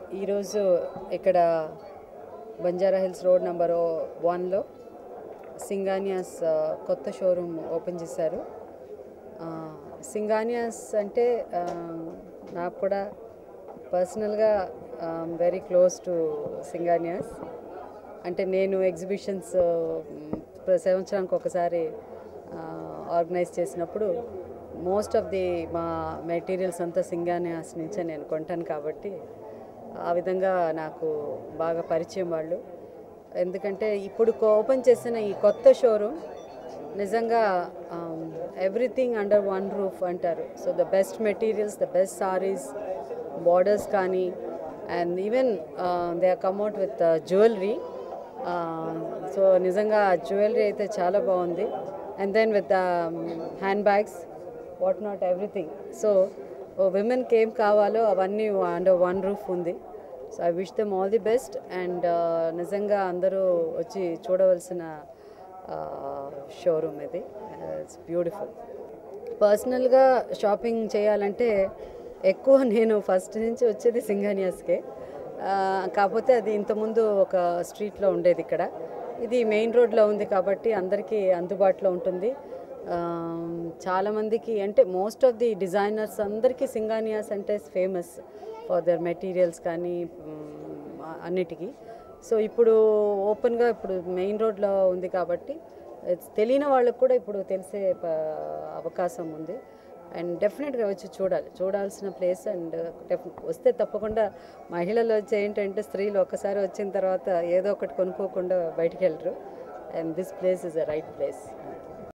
ఈరోజు ఇక్కడ Banjara hills road number వన్లో సింగానియాస్ ఆ, కొత్త షోరూమ్ ఓపెన్ చేశారు ఆ, సింగానియాస్ అంటే ఆ, నాకు కూడా పర్సనల్గా వెరీ క్లోజ్ టు సింగానియాస్ అంటే నేను ఎగ్జిబిషన్స్ సంవత్సరానికి ఒకసారి ఆర్గనైజ్ చేసినప్పుడు మోస్ట్ ఆఫ్ ది మా మెటీరియల్స్ అంతా సింగానియాస్ నుంచే నేను కొంటాను కాబట్టి ఆ విధంగా నాకు బాగా పరిచయం వాళ్ళు ఎందుకంటే ఇప్పుడు ఓపెన్ చేసిన ఈ కొత్త షోరూమ్ నిజంగా ఎవ్రీథింగ్ అండర్ వన్ రూఫ్ అంటారు so the best materials the best saris borders కానీ and even they come at with jewellery so నిజంగా జ్యువెలరీ అయితే చాలా బాగుంది and then with hand bags what not everything so విమెన్కి ఏం కావాలో అవన్నీ అండర్ వన్ రూఫ్ ఉంది so I wish them all the best and నిజంగా అందరూ వచ్చి చూడవలసిన షోరూమ్ ఇది ఇట్స్ బ్యూటిఫుల్ పర్సనల్గా షాపింగ్ చేయాలంటే ఎక్కువ నేను ఫస్ట్ నుంచి వచ్చేది సింగానియాస్కే ఆ, కాకపోతే అది ఇంతకుముందు ఒక స్ట్రీట్లో ఉండేది ఇక్కడ ఇది మెయిన్ రోడ్లో ఉంది కాబట్టి అందరికీ అందుబాటులో ఉంటుంది ఆ, చాలామందికి అంటే మోస్ట్ ఆఫ్ ది డిజైనర్స్ అందరికీ సింగానియాస్ అంటే ఫేమస్ ఫర్ దర్ మెటీరియల్స్ కానీ మ్, అన్నిటికీ సో ఇప్పుడు ఓపెన్గా ఇప్పుడు మెయిన్ రోడ్లో ఉంది కాబట్టి it's తెలియని వాళ్ళకు కూడా ఇప్పుడు తెలిసే ప- అవకాశం ఉంది అండ్ డెఫినెట్గా వచ్చి చూడాలి చూడాల్సిన ప్లేస్ అండ్ డెఫ్ వస్తే తప్పకుండా మహిళలు వచ్చి ఏంటంటే స్త్రీలు ఒక్కసారి వచ్చిన తర్వాత ఏదో ఒకటి కొనుక్కోకుండా బయటికి వెళ్ళరు and this place is a right place